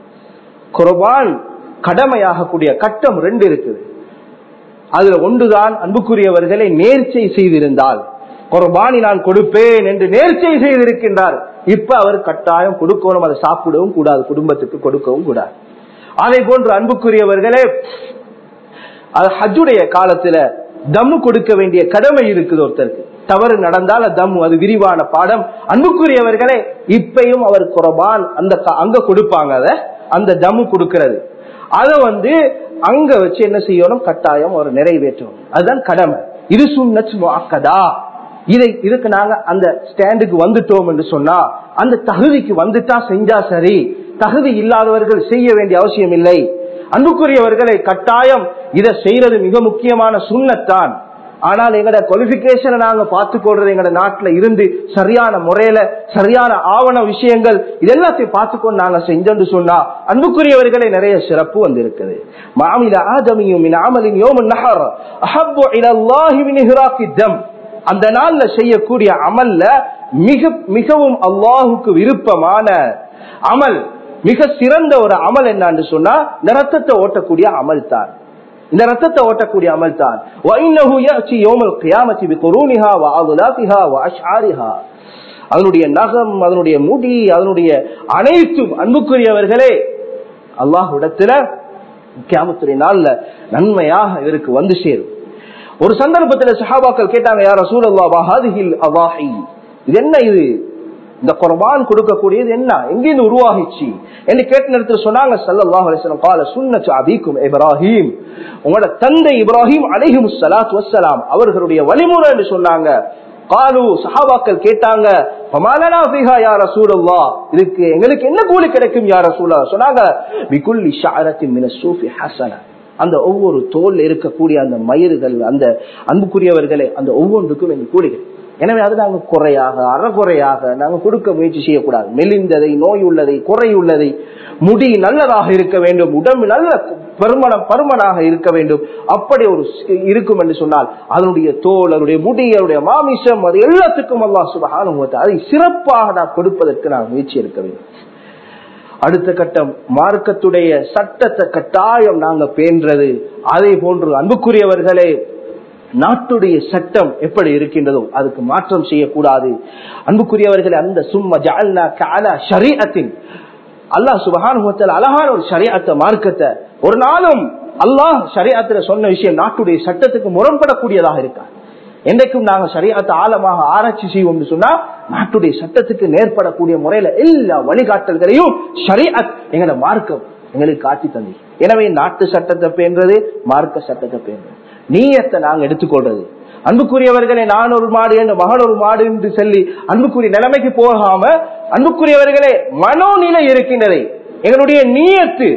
Speaker 1: குரபான் கடமையாகக்கூடிய கட்டம் ரெண்டு இருக்குது அதுல ஒன்றுதான் அன்புக்குரியவர்களை நேர்ச்சை செய்திருந்தால் குர்பானி நான் கொடுப்பேன் என்று நேர்ச்சை செய்திருக்கின்றார் இப்ப அவர் கட்டாயம் கொடுக்கணும் அதை சாப்பிடவும் கூடாது குடும்பத்துக்கு கொடுக்கவும் கூடாது அதே போன்று அன்புக்குரியவர்களே அது ஹஜ்ஜுடைய காலத்துல தம்மு கொடுக்க வேண்டிய கடமை இருக்குது ஒருத்தருக்கு தவறு நடந்தால் தம்மு அது விரிவான பாடம் அன்புக்குரியவர்களே இப்பையும் அவர் குரபான் அந்த அங்க கொடுப்பாங்க அத அந்த தம்மு கொடுக்கிறது அதை வந்து அங்க வச்சு என்ன செய்யணும் கட்டாயம் ஒரு நிறைவேற்றணும் அதுதான் கடமை இது சுண்ணத் முஅக்கதா இதை இதுக்கு நாங்க அந்த ஸ்டாண்டுக்கு வந்துட்டோம் என்று சொன்னா அந்த தகுதிக்கு வந்துட்டா செஞ்சா சரி தகுதி இல்லாதவர்கள் செய்ய வேண்டிய அவசியம் இல்லை அன்புக்குரியவர்களை கட்டாயம் இதை செய்யறது மிக முக்கியமான சுண்ணத்தான் ஆனால் எங்கட குவாலிபிகேஷனை நாங்க பார்த்துக்கொள்றது எங்கட நாட்டுல இருந்து சரியான முறையில சரியான ஆவண விஷயங்கள் இதெல்லாத்தையும் பார்த்துக்கொண்டு நாங்க செஞ்சோன்னு சொன்னா அன்புக்குரியவர்களே நிறைய சிறப்பு வந்து இருக்குது மாமில ஆதமியும் அமலின் யோமன் நகர் அஹப்பு இலல்லாஹி மின் இஹ்ராக்கி தம் அந்த நாள்ல செய்யக்கூடிய அமல்ல மிக மிகவும் அல்லாஹுக்கு விருப்பமான அமல் மிக சிறந்த ஒரு அமல் என்னன்னு சொன்னா இந்த ரத்தத்தை ஓட்டக்கூடிய அமல் தான் இந்த ரத்தத்தை ஓட்டக்கூடிய அமல் தான் அதனுடைய நகம் அதனுடைய முடி அதனுடைய அனைத்தும் அன்புக்குரியவர்களே அல்லாஹ்விடத்துல கியாமத்துடைய நாள்ல நன்மையாக இவருக்கு வந்து சேரும் ஒரு சந்தர்ப்பத்தில் சஹாபாக்கள் கேட்டாங்க யார சூழல்லாஹில் அவாஹி இது என்ன இது இந்த குர்பான் கொடுக்கக்கூடியது என்ன எங்கிருந்து உருவாகிச்சு என்று கேட்ட நேரத்தில் சொன்னாங்க சல்லல்லாஹு அலைஹி வஸல்லம் قال سنة அபீக்கும் இப்ராஹிம் உங்களோட தந்தை இப்ராஹிம் அலைஹிம் ஸலாத்து வஸ்ஸலாம் அவர்களுடைய வழிமுறை என்று சொன்னாங்க காலு சஹாபாக்கள் கேட்டாங்க ஃபமாலனா ஃபீஹா யா ரசூலல்லாஹ் இதுக்கு எங்களுக்கு என்ன கூலி கிடைக்கும் யா ரசூலல்லாஹ் சொன்னாங்க பிகுல்லி ஷஅரத்தின் மின ஸூஃபி ஹஸனா அந்த ஒவ்வொரு தோல்ல இருக்கக்கூடிய அந்த மயிர்கள் அந்த அன்புக்குரியவர்களே அந்த ஒவ்வொன்றுக்கும் எங்க கூலிகள் எனவே அது நாங்க குறையாக அறகுறையாக நாங்க கொடுக்க முயற்சி செய்யக்கூடாது மெலிந்ததை நோய் உள்ளதை குறையுள்ளதை முடி நல்லதாக இருக்க வேண்டும் உடம்பு நல்ல பருமனம் பருமனாக இருக்க வேண்டும் அப்படி ஒரு இருக்கும் என்று சொன்னால் அதனுடைய தோல் அதனுடைய முடி அதனுடைய மாமிசம் அது எல்லாத்துக்கும் அல்லா சுபகான அதை சிறப்பாக நான் கொடுப்பதற்கு நான் முயற்சி எடுக்க வேண்டும் அடுத்த கட்டம் மார்க்கத்துடைய சட்டத்தை கட்டாயம் நாங்க பேன்றது அதே போன்று அன்புக்குரியவர்களே நாட்டுடைய சட்டம் எப்படி இருக்கின்றதோ அதுக்கு மாற்றம் செய்யக்கூடாது அன்புக்குரியவர்களே அந்த சும்மா ஜால்னா காலா ஷரீஅத்தின் அல்லாஹ் சுபகானுபத்தில் அழகான ஒரு ஷரியாத்த மார்க்கத்தை ஒரு நாளும் அல்லாஹ் ஷரியாத்துல சொன்ன விஷயம் நாட்டுடைய சட்டத்துக்கு முரண்படக்கூடியதாக இருக்காது என்றைக்கும் நாங்க சரியாத்த ஆழமாக ஆராய்ச்சி செய்வோம் சொன்னா நாட்டுடைய சட்டத்துக்கு நேர்படக்கூடிய முறையில எல்லா வழிகாட்டல்களையும் ஷரியத் எங்களோட மார்க்கம் எங்களுக்கு காட்டி தந்தி எனவே நாட்டு சட்டத்தை பேன்றது மார்க்க சட்டத்தை பேன்றது நீயத்தை நாங்க எடுத்துக்கொள்றது அன்புக்குரியவர்களே நான் ஒரு மாடு என் மகன் ஒரு மாடு என்று சொல்லி அன்புக்குரிய நிலைமைக்கு போகாம அன்புக்குரியவர்களே மனோநிலை இருக்கின்றதை எங்களுடைய நீயத்து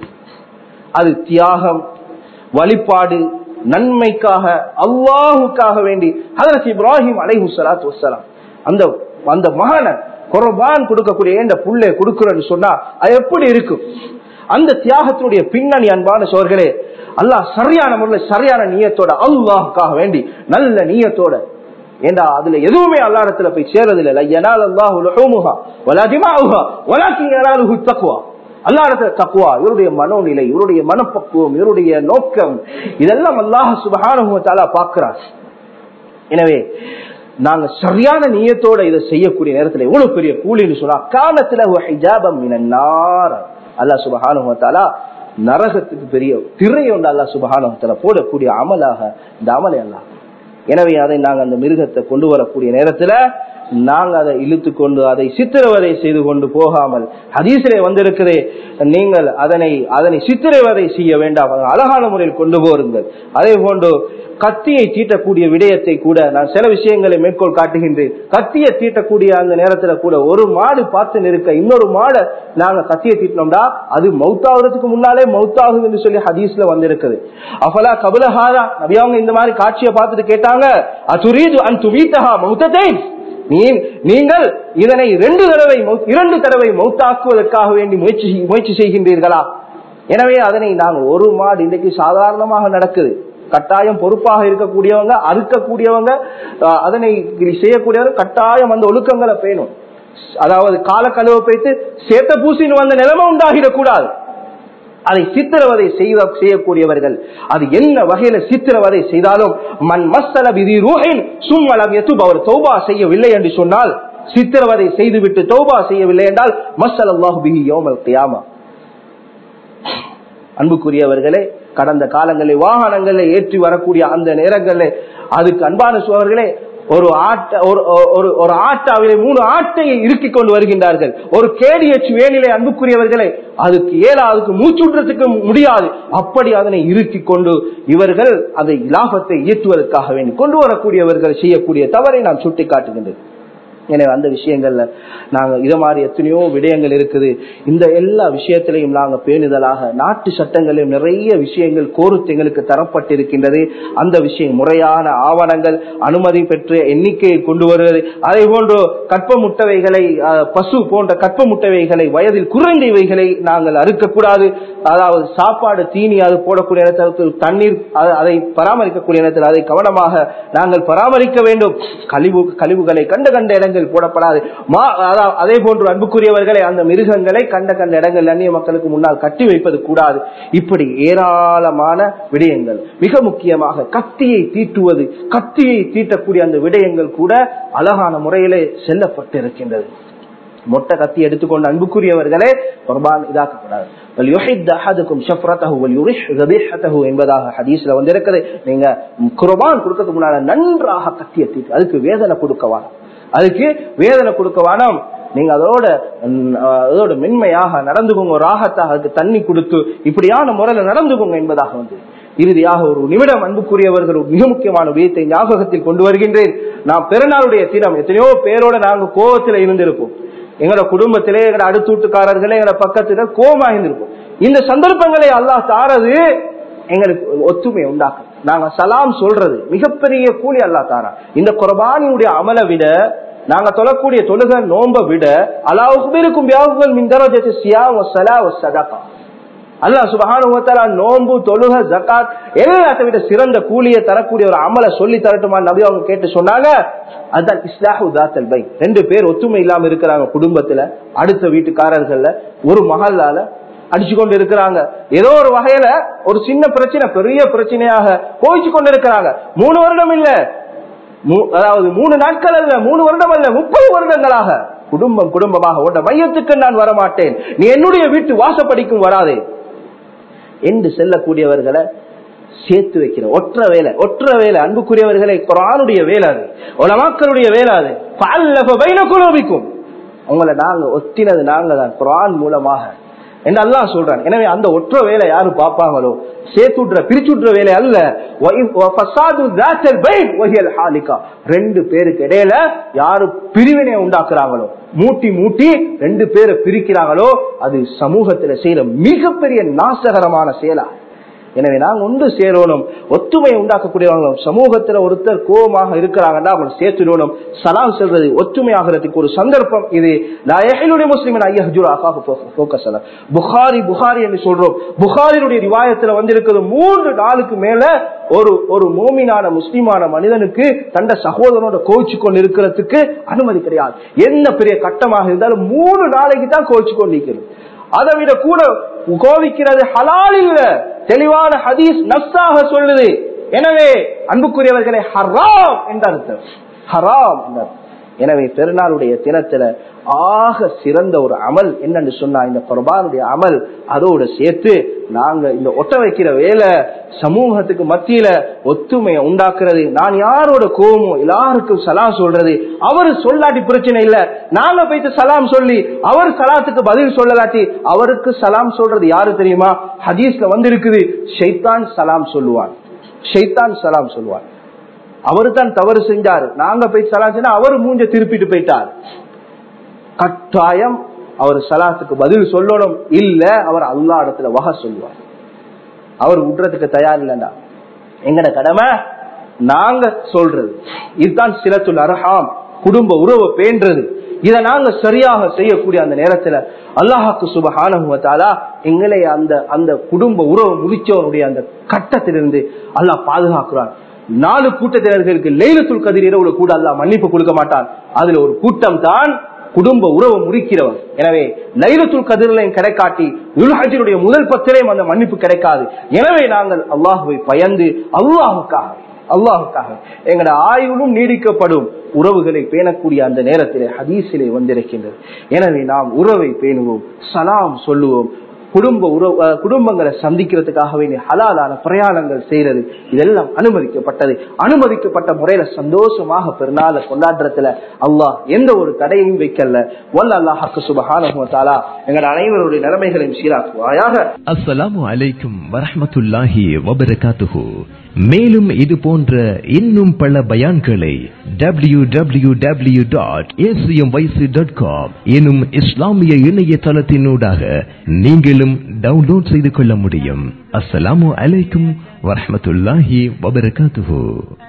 Speaker 1: அது தியாகம் வழிபாடு நன்மைக்காக அல்லாஹுக்காக வேண்டி ஹதரத் இப்ராஹிம் அலைஹு சலாத்து வசலாம் அந்த அந்த மகனை குரபான் கொடுக்கக்கூடிய இந்த புள்ளை கொடுக்கிறன்னு சொன்னா அது எப்படி இருக்கும் அந்த தியாகத்தினுடைய பின்னணி அன்பான சோர்களே அல்லாஹ் சரியான முறையில் சரியான நீயத்தோட அல்லாஹுக்காக வேண்டி நல்ல நீயத்தோட ஏண்டா அதுல எதுவுமே அல்லா இடத்துல போய் சேரதில்லை யனால் அல்லாஹு லஹூமுஹா வலா திமாஉஹா வலாக்கின் யனாலுஹு தக்வா அல்லா இடத்துல தக்குவா இவருடைய மனோநிலை இவருடைய மனப்பக்குவம் இவருடைய நோக்கம் இதெல்லாம் அல்லாஹ் சுபஹானுவத்தாலா பார்க்கிறார் எனவே நாங்க சரியான நீயத்தோட இதை செய்யக்கூடிய நேரத்தில் எவ்வளவு பெரிய கூலின்னு சொன்னா காலத்துல ஹிஜாபம் அல்லா சுபஹானுவத்தாலா நரகத்துக்கு பெரிய திரை ஒன்று அல்லா சுபஹானுவத்தாலா போடக்கூடிய அமலாக இந்த அமலை அல்லா எனவே அதை நாங்க அந்த மிருகத்தை கொண்டு வரக்கூடிய நேரத்துல நாங்க அதை இழுத்து கொண்டு அதை சித்திரவதை செய்து கொண்டு போகாமல் ஹதீசிலே வந்திருக்கிறே நீங்கள் அதனை அதனை சித்திரவதை செய்ய வேண்டாம் அழகான முறையில் கொண்டு போருங்கள் அதே போன்று கத்தியை தீட்டக்கூடிய விடயத்தை கூட நான் சில விஷயங்களை மேற்கோள் காட்டுகின்றேன் கத்தியை தீட்டக்கூடிய அந்த நேரத்துல கூட ஒரு மாடு பார்த்து நிற்க இன்னொரு மாடை நாங்க கத்தியை தீட்டினோம்டா அது மௌத்தாகிறதுக்கு முன்னாலே மௌத்தாகும் என்று சொல்லி ஹதீஸ்ல வந்திருக்குது அஃபலா கபலஹாரா நபியாவங்க இந்த மாதிரி காட்சியை பார்த்துட்டு கேட்டாங்க அதுரீது அன் துமீத்தஹா மௌத்தத்தை நீங்கள் இதனை ரெண்டு தடவை இரண்டு தடவை மௌத்தாக்குவதற்காக வேண்டி முயற்சி முயற்சி செய்கின்றீர்களா எனவே அதனை நாங்கள் ஒரு மாடு இன்றைக்கு சாதாரணமாக நடக்குது கட்டாயம் பொறுப்பாக இருக்கக்கூடியவங்க அறுக்கக்கூடியவங்க அதனை செய்யக்கூடியவங்க கட்டாயம் அந்த ஒழுக்கங்களை பேணும் அதாவது கால கழுவ போய்த்து சேத்த பூசின்னு வந்த நிலைமை உண்டாகிடக்கூடாது அதை சித்திரவதை செய்த செய்யக்கூடியவர்கள் அது என்ன வகையில சித்திரவதை செய்தாலும் மண் மஸ்தல விதி ரூஹின் சும்மலம் எத்துப் அவர் தௌபா செய்யவில்லை என்று சொன்னால் சித்திரவதை செய்துவிட்டு தௌபா செய்யவில்லை என்றால் மஸ்தல் அல்லாஹு பிஹி யோமல் கியாமா அன்புக்குரியவர்களே கடந்த காலங்களில் வாகனங்களை ஏற்றி வரக்கூடிய அந்த நேரங்களில் அதுக்கு அன்பான சோழர்களே ஒரு ஆட்ட ஒரு ஒரு ஆட்டாவிலே மூணு ஆட்டையை இறுக்கிக் கொண்டு வருகின்றார்கள் ஒரு கேடிஎச் வேலிலே அன்புக்குரியவர்களை அதுக்கு ஏழா அதுக்கு மூச்சுற்றத்துக்கு முடியாது அப்படி அதனை இறுக்கிக் கொண்டு இவர்கள் அதை லாபத்தை ஈட்டுவதற்காக வேண்டி கொண்டு வரக்கூடியவர்கள் செய்யக்கூடிய தவறை நான் சுட்டிக்காட்டுகின்றேன் எனவே அந்த விஷயங்கள்ல நாங்க இத மாதிரி எத்தனையோ விடயங்கள் இருக்குது இந்த எல்லா விஷயத்திலையும் நாங்க பேணுதலாக நாட்டு சட்டங்களிலும் நிறைய விஷயங்கள் கோர்த்து எங்களுக்கு தரப்பட்டிருக்கின்றது அந்த விஷயம் முறையான ஆவணங்கள் அனுமதி பெற்ற எண்ணிக்கையை கொண்டு வருவது அதே போன்று கற்ப முட்டவைகளை அஹ், பசு போன்ற கற்ப முட்டவைகளை வயதில் குறைந்த இவைகளை நாங்கள் அறுக்கக்கூடாது அதாவது சாப்பாடு தீனி அது போடக்கூடிய நேரத்தில் தண்ணீர் அ- அதை பராமரிக்கக்கூடிய நேரத்தில் அதை கவனமாக நாங்கள் பராமரிக்க வேண்டும் கழிவு கழிவுகளை கண்ட கண்ட இடங்கள் போடப்படாது மா அதாவது அதே போன்று அன்புக்குரியவர்களை அந்த மிருகங்களை கண்ட கண்ட இடங்கள் அந்நிய மக்களுக்கு முன்னால் கட்டி வைப்பது கூடாது இப்படி ஏராளமான விடயங்கள் மிக முக்கியமாக கத்தியை தீட்டுவது கத்தியை தீட்டக்கூடிய அந்த விடயங்கள் கூட அழகான முறையிலே செல்லப்பட்டிருக்கின்றது மொட்டை கத்தி எடுத்துக்கொண்டு அன்புக்குரியவர்களே குர்பான் இதாக்கப்படாது வல்யுஹித் அஹதுக்கும் ஷஃப்ரத்தஹு வல்யுரிஹ் ذبيحته என்பதாக ஹதீஸ்ல வந்திருக்குது நீங்க குர்பான் கொடுக்கிறதுக்கு முன்னால நன்றாக கத்தியை தீட்டு அதுக்கு வேதனை கொடுக்க வேணாம் அதுக்கு வேதனை கொடுக்க வேணாம் நீங்க அதோட ம், அதோட மென்மையாக நடந்துக்கோங்க ராகத்தாக அதுக்கு தண்ணி கொடுத்து இப்படியான முறையில நடந்துக்கோங்க என்பதாக வந்து இறுதியாக ஒரு நிமிடம் அன்புக்குரியவர்கள் ஒரு மிக முக்கியமான வியத்தை ஞாபகத்தில் கொண்டு வருகின்றேன் நான் பெருநாளுடைய தினம் எத்தனையோ பேரோட நாங்க கோபத்தில் இருந்திருப்போம் எங்களோட குடும்பத்திலே எங்களோட அடுத்து வீட்டுக்காரர்களே எங்களோட பக்கத்துல கோபமா இருந்திருப்போம் இந்த சந்தர்ப்பங்களை அல்லாஹ் தாரது எங்களுக்கு ஒத்துமை உண்டாக்கும் நாங்க சலாம் சொல்றது மிகப்பெரிய கூலி அல்லாஹ் தாரா இந்த குர்பானியுடைய அமலை விட நாங்க தொழக்கூடிய தொழுக நோம்ப விட அல்லாஹுக்கும் வியாகுகள் மின்தரஜத்து சியா சலா சதகா அல்லாஹ் சுபஹானுவத்தாலா நோன்பு தொழுக ஜக்காத் எல்லாத்தை விட சிறந்த கூலியை தரக்கூடிய ஒரு அமலை சொல்லி தரட்டுமா நபி அவங்க கேட்டு சொன்னாங்க அதுதான் இஸ்லாஹு தாத்தல் பை ரெண்டு பேர் ஒத்துமை இல்லாம இருக்கிறாங்க குடும்பத்துல அடுத்த வீட்டுக்காரர்கள்ல ஒரு மகளால அடிச்சு கொண்டு இருக்கிறாங்க ஏதோ ஒரு வகையில ஒரு சின்ன பிரச்சனை பெரிய பிரச்சனையாக கோவிச்சு கொண்டு இருக்கிறாங்க மூணு வருடம் இல்ல மூ- அதாவது மூணு நாட்கள் அல்ல மூணு வருடம் அல்ல முப்பது வருடங்களாக குடும்பம் குடும்பமாக ஓட்ட மையத்துக்கு நான் வரமாட்டேன் நீ என்னுடைய வீட்டு வாசப்படிக்கும் வராதே என்று செல்லக்கூடியவர்களை சேர்த்து வைக்கிற ஒற்ற வேலை ஒற்ற வேலை அன்புக்குரியவர்களை குரானுடைய வேலை அது உலமாக்களுடைய வேலை அது பல்லப பைன குலோபிக்கும் உங்களை நாங்க ஒத்தினது நாங்க தான் குரான் மூலமாக என்று அல்லாஹ் சொல்றான் எனவே அந்த ஒற்ற வேலை யாரு பார்ப்பாங்களோ சேர்த்து விட்டுற பிரிச்சு விட்டுற வேலை அல்ல வஇ- வஃபசாது தாத்தல் பைன் வஹியல் ஹாலிகா. ரெண்டு பேருக்கு இடையில யாரு பிரிவினை உண்டாக்குறாங்களோ மூட்டி மூட்டி ரெண்டு பேரை பிரிக்கிறாங்களோ அது சமூகத்துல செய்யற மிகப்பெரிய நாசகரமான செயலா எனவே நாங்க ஒன்று சேரணும் ஒத்துமை உண்டாக்கக்கூடியவங்க சமூகத்துல ஒருத்தர் கோபமாக இருக்கிறாங்கன்னா அவங்க சேர்த்துடணும் சலாம் சொல்றது ஒற்றுமையாகிறதுக்கு ஒரு சந்தர்ப்பம் இது நாயகனுடைய முஸ்லிமின் ஐயஹூர் ஆகாக போக்கஸ் புகாரி புகாரி என்று சொல்றோம் புகாரினுடைய ரிவாயத்துல வந்திருக்கிறது மூன்று நாளுக்கு மேல ஒரு ஒரு மோமினான முஸ்லிமான மனிதனுக்கு தண்ட சகோதரனோட கோவிச்சு கொண்டு இருக்கிறதுக்கு அனுமதி கிடையாது என்ன பெரிய கட்டமாக இருந்தாலும் மூணு நாளைக்கு தான் கோவிச்சு கொண்டு இருக்கிறது அதை விட கூட கோவிக்கிறது ஹலால் இல்ல தெளிவான ஹதீஸ் நப்சாக சொல்லுது எனவே அன்புக்குரியவர்களை ஹராம் என்ற அர்த்தம் ஹராம் என்ற அர்த்தம். எனவே பெருநாளுடைய தினத்துல ஆக சிறந்த ஒரு அமல் என்னன்னு சொன்னா இந்த குர்பானுடைய அமல் அதோட சேர்த்து நாங்க இந்த ஒட்ட வைக்கிற வேலை சமூகத்துக்கு மத்தியில ஒத்துமையை உண்டாக்குறது நான் யாரோட கோவமோ எல்லாருக்கும் சலாம் சொல்றது அவரு சொல்லாட்டி பிரச்சனை இல்ல நாங்க போயிட்டு சலாம் சொல்லி அவர் சலாத்துக்கு பதில் சொல்லலாட்டி அவருக்கு சலாம் சொல்றது யாரு தெரியுமா ஹதீஸ்ல வந்திருக்குது ஷைத்தான் சலாம் சொல்லுவான் ஷைத்தான் சலாம் சொல்லுவான் அவரு தான் தவறு செஞ்சாரு நாங்க போய் சலாம் சொன்னா அவர் மூஞ்ச திருப்பிட்டு போயிட்டார் கட்டாயம் அவர் சலாத்துக்கு பதில் சொல்லணும் இல்ல அவர் அல்லா இடத்துல வகை சொல்லுவார் அவர் விடுறதுக்கு தயார் இல்லைண்டா எங்கட கடமை நாங்க சொல்றது இதுதான் சிலத்துல் அரஹாம் குடும்ப உறவை பேன்றது இதை நாங்க சரியாக செய்யக்கூடிய அந்த நேரத்துல அல்லாஹாக்கு சுபஹானுவத்தாலா எங்களை அந்த அந்த குடும்ப உறவு முடிச்சவனுடைய அந்த கட்டத்திலிருந்து அல்லாஹ் பாதுகாக்கிறான் நாலு கூட்டத்தினர்களுக்கு லைலத்துல் கதிர் இரவுல கூட அல்லாஹ் மன்னிப்பு கொடுக்க மாட்டான் அதுல ஒரு கூட்டம் தான் குடும்ப உறவு முறிக்கிறவன் எனவே லைலத்துல் கதிரிலையும் கிடைக்காட்டி உல்ஹஜினுடைய முதல் பத்திரையும் அந்த மன்னிப்பு கிடைக்காது எனவே நாங்கள் அல்லாஹுவை பயந்து அல்லாஹுக்காக அல்லாஹுக்காக எங்களோட ஆயுளும் நீடிக்கப்படும் உறவுகளை பேணக்கூடிய அந்த நேரத்திலே ஹதீஸிலே வந்திருக்கின்றது எனவே நாம் உறவை பேணுவோம் சலாம் சொல்லுவோம் குடும்ப உறவு அஹ் குடும்பங்களை சந்திக்கிறதுக்காகவே நீ ஹலாலான பிரயாணங்கள் செய்யறது இதெல்லாம் அனுமதிக்கப்பட்டது அனுமதிக்கப்பட்ட முறையில சந்தோஷமாக பெருநாள கொண்டாடுறதுல அல்லாஹ் எந்த ஒரு தடையையும் வைக்கல வல்ல அல்லாஹாக்கு சுபஹானா எங்களோட அனைவருடைய நிலைமைகளையும் சீராக்குவாயாக
Speaker 2: அஸ்ஸலாமு அலைக்கும் வரஹ்மத்துல்லாஹி வபரகாத்துஹு மேலும் இது போன்ற இன்னும் பல பயான்களை W W W dot dot com எனும் இஸ்லாமிய இணையதளத்தினூடாக நீங்களும் டவுன்லோட் செய்து கொள்ள முடியும் அஸ்ஸலாமு அலைக்கும் வரஹ்மத்துல்லாஹி வபரகாத்துஹு